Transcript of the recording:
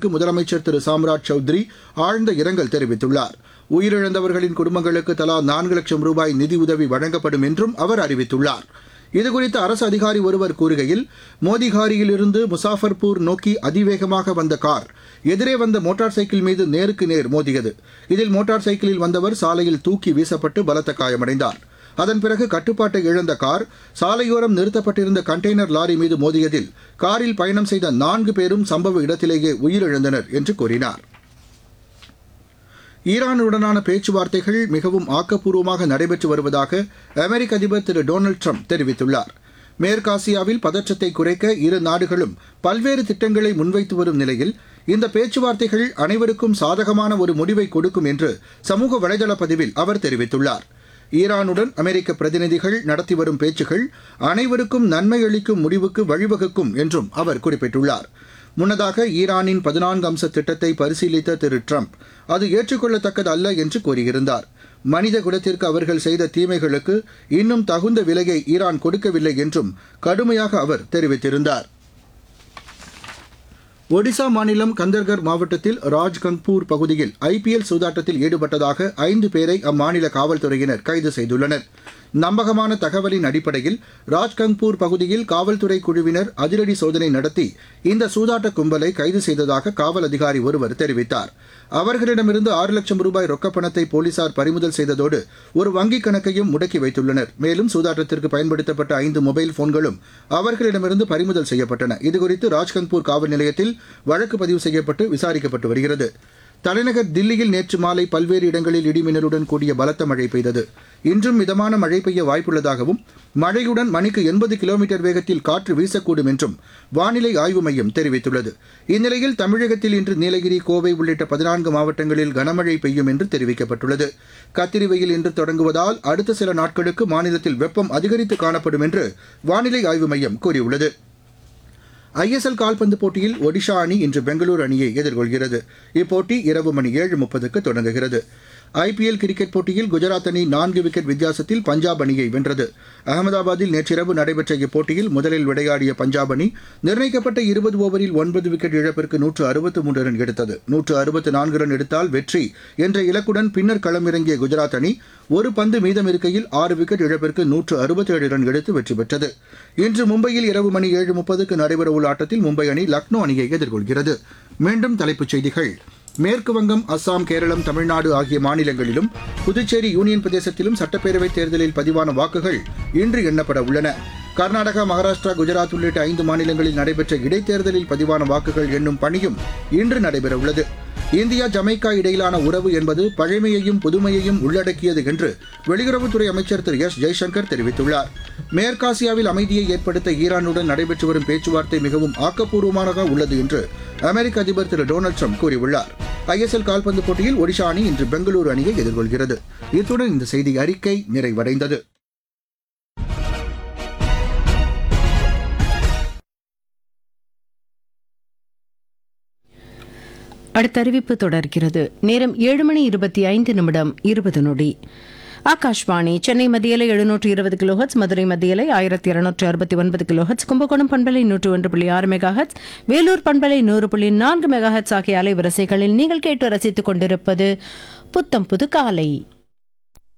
குடும்பங்களுக்கு முதலமைச்சர் திரு சாம்ராஜ் சௌத்ரி ஆழ்ந்த இரங்கல் தெரிவித்துள்ளார் உயிரிழந்தவர்களின் குடும்பங்களுக்கு தலா நான்கு லட்சம் ரூபாய் நிதியுதவி வழங்கப்படும் என்றும் அவர் அறிவித்துள்ளார் இதுகுறித்து அரசு அதிகாரி ஒருவர் கூறுகையில் மோதிகாரியிலிருந்து முசாஃபர்பூர் நோக்கி அதிவேகமாக வந்த கார் எதிரே வந்த மோட்டார் சைக்கிள் மீது நேருக்கு நேர் மோதியது இதில் மோட்டார் சைக்கிளில் வந்தவர் சாலையில் தூக்கி வீசப்பட்டு பலத்த காயமடைந்தார் அதன் பிறகு கட்டுப்பாட்டை இழந்த கார் சாலையோரம் நிறுத்தப்பட்டிருந்த கண்டெய்னர் லாரி மீது மோதியதில் காரில் பயணம் செய்த நான்கு பேரும் சம்பவ இடத்திலேயே உயிரிழந்தனர் என்று கூறினார் ஈரானுடனான பேச்சுவார்த்தைகள் மிகவும் ஆக்கப்பூர்வமாக நடைபெற்று வருவதாக அமெரிக்க அதிபர் திரு டொனால்டு ட்ரம்ப் தெரிவித்துள்ளார் மேற்காசியாவில் பதற்றத்தை குறைக்க இரு நாடுகளும் பல்வேறு திட்டங்களை முன்வைத்து வரும் நிலையில் இந்த பேச்சுவார்த்தைகள் அனைவருக்கும் சாதகமான ஒரு முடிவை கொடுக்கும் என்று சமூக வலைதள பதிவில் அவர் தெரிவித்துள்ளார் ஈரானுடன் அமெரிக்க பிரதிநிதிகள் நடத்தி வரும் பேச்சுகள் அனைவருக்கும் நன்மை அளிக்கும் முடிவுக்கு வழிவகுக்கும் என்றும் அவர் குறிப்பிட்டுள்ளார் முன்னதாக ஈரானின் பதினான்கு அம்ச திட்டத்தை பரிசீலித்த திரு ட்ரம்ப் அது ஏற்றுக்கொள்ளத்தக்கது அல்ல என்று கூறியிருந்தார் மனித குலத்திற்கு அவர்கள் செய்த தீமைகளுக்கு இன்னும் தகுந்த விலையை ஈரான் கொடுக்கவில்லை என்றும் கடுமையாக அவர் தெரிவித்திருந்தார் ஒடிசா மாநிலம் கந்தர்கர் மாவட்டத்தில் ராஜ்கங்பூர் பகுதியில் ஐபிஎல் சூதாட்டத்தில் ஈடுபட்டதாக ஐந்து பேரை அம்மாநில காவல்துறையினர் கைது செய்துள்ளனர் நம்பகமான தகவலின் அடிப்படையில் ராஜ்கங்பூர் பகுதியில் காவல்துறை குழுவினர் அதிரடி சோதனை நடத்தி இந்த சூதாட்ட கும்பலை கைது செய்ததாக காவல் அதிகாரி ஒருவர் தெரிவித்தார் அவர்களிடமிருந்து ஆறு லட்சம் ரூபாய் ரொக்கப் பணத்தை போலீசார் பறிமுதல் செய்ததோடு ஒரு வங்கிக் கணக்கையும் முடக்கி வைத்துள்ளனர் மேலும் சூதாட்டத்திற்கு பயன்படுத்தப்பட்ட ஐந்து மொபைல் போன்களும் அவர்களிடமிருந்து பறிமுதல் செய்யப்பட்டன இதுகுறித்து ராஜ்கங்பூர் காவல் நிலையத்தில் வழக்கு பதிவு செய்யப்பட்டு விசாரிக்கப்பட்டு வருகிறது தலைநகர் தில்லியில் நேற்று மாலை பல்வேறு இடங்களில் இடிமின்னலுடன் கூடிய பலத்த மழை பெய்தது இன்றும் மிதமான மழை பெய்ய வாய்ப்புள்ளதாகவும் மழையுடன் மணிக்கு எண்பது கிலோமீட்டர் வேகத்தில் காற்று வீசக்கூடும் என்றும் வானிலை ஆய்வு மையம் தெரிவித்துள்ளது இந்நிலையில் தமிழகத்தில் இன்று நீலகிரி கோவை உள்ளிட்ட பதினான்கு மாவட்டங்களில் கனமழை பெய்யும் என்று தெரிவிக்கப்பட்டுள்ளது கத்திரி வெயில் இன்று தொடங்குவதால் அடுத்த சில நாட்களுக்கு மாநிலத்தில் வெப்பம் அதிகரித்து காணப்படும் என்று வானிலை ஆய்வு மையம் கூறியுள்ளது ஐஎஸ்எல் கால்பந்து போட்டியில் ஒடிஷா அணி இன்று பெங்களூரு அணியை எதிர்கொள்கிறது இப்போட்டி இரவு மணி ஏழு முப்பதுக்கு தொடங்குகிறது ஐபிஎல் கிரிக்கெட் போட்டியில் குஜராத் அணி நான்கு விக்கெட் வித்தியாசத்தில் பஞ்சாப் அணியை வென்றது அகமதாபாத்தில் நேற்றிரவு நடைபெற்ற இப்போட்டியில் முதலில் விளையாடிய பஞ்சாப் அணி நிர்ணயிக்கப்பட்ட இருபது ஓவரில் ஒன்பது விக்கெட் இழப்பிற்கு நூற்று அறுபத்து மூன்று ரன் எடுத்தது நூற்று அறுபத்து நான்கு ரன் எடுத்தால் வெற்றி என்ற இலக்குடன் பின்னர் களமிறங்கிய குஜராத் அணி ஒரு பந்து மீதம் இருக்கையில் ஆறு விக்கெட் இழப்பிற்கு நூற்று அறுபத்தேழு ரன் எடுத்து வெற்றி பெற்றது இன்று மும்பையில் இரவு மணி ஏழு முப்பதுக்கு நடைபெறவுள்ள ஆட்டத்தில் மும்பை அணி லக்னோ அணியை எதிர்கொள்கிறது மீண்டும் தலைப்புச் செய்திகள் மேற்கு வங்கம் அஸ்ஸாம் கேரளம் தமிழ்நாடு ஆகிய மாநிலங்களிலும் புதுச்சேரி யூனியன் பிரதேசத்திலும் சட்டப்பேரவைத் தேர்தலில் பதிவான வாக்குகள் இன்று எண்ணப்பட உள்ளன கர்நாடகா மகாராஷ்டிரா குஜராத் உள்ளிட்ட ஐந்து மாநிலங்களில் நடைபெற்ற இடைத்தேர்தலில் பதிவான வாக்குகள் எண்ணும் பணியும் இன்று நடைபெறவுள்ளது இந்தியா ஜமைக்கா இடையிலான உறவு என்பது பழமையையும் புதுமையையும் உள்ளடக்கியது என்று வெளியுறவுத்துறை அமைச்சர் திரு எஸ் ஜெய்சங்கர் தெரிவித்துள்ளார் மேற்காசியாவில் அமைதியை ஏற்படுத்த ஈரானுடன் நடைபெற்று வரும் பேச்சுவார்த்தை மிகவும் ஆக்கப்பூர்வமானதாக உள்ளது என்று அமெரிக்க அதிபர் திரு டொனால்டு ட்ரம்ப் கூறியுள்ளார் ஐஎஸ்எல் கால்பந்து போட்டியில் ஒடிஷா அணி இன்று பெங்களூரு அணியை எதிர்கொள்கிறது இத்துடன் இந்த செய்தி அறிக்கை நிறைவடைந்தது அடுத்த அறிவிப்பு தொடர்கிறது நேரம் ஏழு மணி இருபத்தி ஐந்து நிமிடம் இருபது நொடி ஆகாஷ்வாணி சென்னை மத்தியலை எழுநூற்று இருபது கிலோஹெட்ஸ் மதுரை மத்தியலை ஆயிரத்தி இருநூற்று அறுபத்தி ஒன்பது கிலோஹெட்ஸ் கும்பகோணம் பண்பலை நூற்று ஒன்று புள்ளி ஆறு மெகாஹெட்ஸ் வேலூர் பண்பலை நூறு புள்ளி நான்கு மெகாஹெட்ஸ் ஆகிய அலைவரிசைகளில் நீங்கள் கேட்டு ரசித்துக் கொண்டிருப்பது புத்தம் புது காலை